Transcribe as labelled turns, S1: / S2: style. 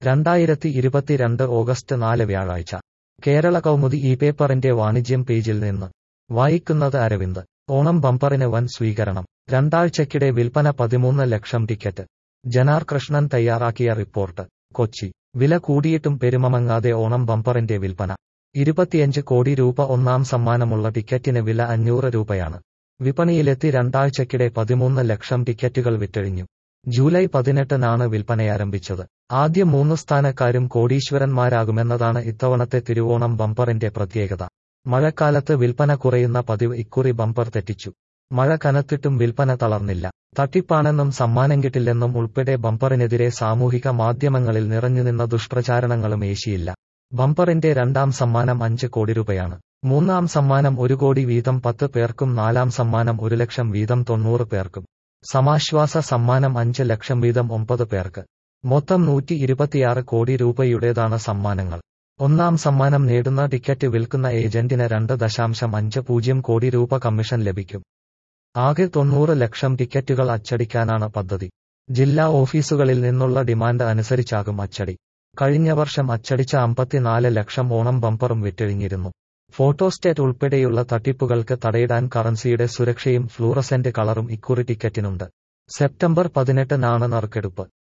S1: രണ്ടായിരത്തി ഇരുപത്തിരണ്ട് ഓഗസ്റ്റ് നാല് വ്യാഴാഴ്ച കേരള കൗമുദി ഈ പേപ്പറിന്റെ വാണിജ്യം പേജിൽ നിന്ന് വായിക്കുന്നത് അരവിന്ദ് ഓണം ബമ്പറിന് വൻ സ്വീകരണം രണ്ടാഴ്ചക്കിടെ വിൽപ്പന പതിമൂന്ന് ലക്ഷം ടിക്കറ്റ് ജനാർ കൃഷ്ണൻ തയ്യാറാക്കിയ റിപ്പോർട്ട് കൊച്ചി വില കൂടിയിട്ടും പെരുമമങ്ങാതെ ഓണം ബമ്പറിന്റെ വിൽപ്പന ഇരുപത്തിയഞ്ച് കോടി രൂപ ഒന്നാം സമ്മാനമുള്ള ടിക്കറ്റിന് വില അഞ്ഞൂറ് രൂപയാണ് വിപണിയിലെത്തി രണ്ടാഴ്ചക്കിടെ പതിമൂന്ന് ലക്ഷം ടിക്കറ്റുകൾ വിറ്റഴിഞ്ഞു ജൂലൈ പതിനെട്ടിനാണ് വിൽപ്പനയാരംഭിച്ചത് ആദ്യ മൂന്ന് സ്ഥാനക്കാരും കോടീശ്വരന്മാരാകുമെന്നതാണ് ഇത്തവണത്തെ തിരുവോണം ബമ്പറിന്റെ പ്രത്യേകത മഴക്കാലത്ത് വിൽപ്പന കുറയുന്ന പതിവ് ഇക്കുറി ബമ്പർ തെറ്റിച്ചു മഴ കനത്തിട്ടും വിൽപ്പന തളർന്നില്ല തട്ടിപ്പാണെന്നും സമ്മാനം കിട്ടില്ലെന്നും ഉൾപ്പെടെ ബമ്പറിനെതിരെ സാമൂഹിക മാധ്യമങ്ങളിൽ നിറഞ്ഞുനിന്ന ദുഷ്പ്രചാരണങ്ങളും ഏശിയില്ല ബമ്പറിന്റെ രണ്ടാം സമ്മാനം അഞ്ച് കോടി രൂപയാണ് മൂന്നാം സമ്മാനം ഒരു കോടി വീതം പത്ത് പേർക്കും നാലാം സമ്മാനം ഒരു ലക്ഷം വീതം തൊണ്ണൂറ് പേർക്കും സമാശ്വാസ സമ്മാനം അഞ്ച് ലക്ഷം വീതം ഒമ്പത് പേർക്ക് മൊത്തം നൂറ്റി ഇരുപത്തിയാറ് കോടി രൂപയുടേതാണ് സമ്മാനങ്ങൾ ഒന്നാം സമ്മാനം നേടുന്ന ടിക്കറ്റ് വിൽക്കുന്ന ഏജന്റിന് രണ്ട് ദശാംശം അഞ്ച് പൂജ്യം കോടി രൂപ കമ്മീഷൻ ലഭിക്കും ആകെ തൊണ്ണൂറ് ലക്ഷം ടിക്കറ്റുകൾ അച്ചടിക്കാനാണ് പദ്ധതി ജില്ലാ ഓഫീസുകളിൽ നിന്നുള്ള ഡിമാൻഡ് അനുസരിച്ചാകും അച്ചടി കഴിഞ്ഞ വർഷം അച്ചടിച്ച അമ്പത്തിനാല് ലക്ഷം ഓണം ബമ്പറും വിറ്റഴിഞ്ഞിരുന്നു ഫോട്ടോസ്റ്റേറ്റ് ഉൾപ്പെടെയുള്ള തട്ടിപ്പുകൾക്ക് തടയിടാൻ കറൻസിയുടെ സുരക്ഷയും ഫ്ലൂറസെന്റ് കളറും ഇക്കുറി ടിക്കറ്റിനുണ്ട് സെപ്റ്റംബർ പതിനെട്ടിനാണ് നറുക്കെടുപ്പ്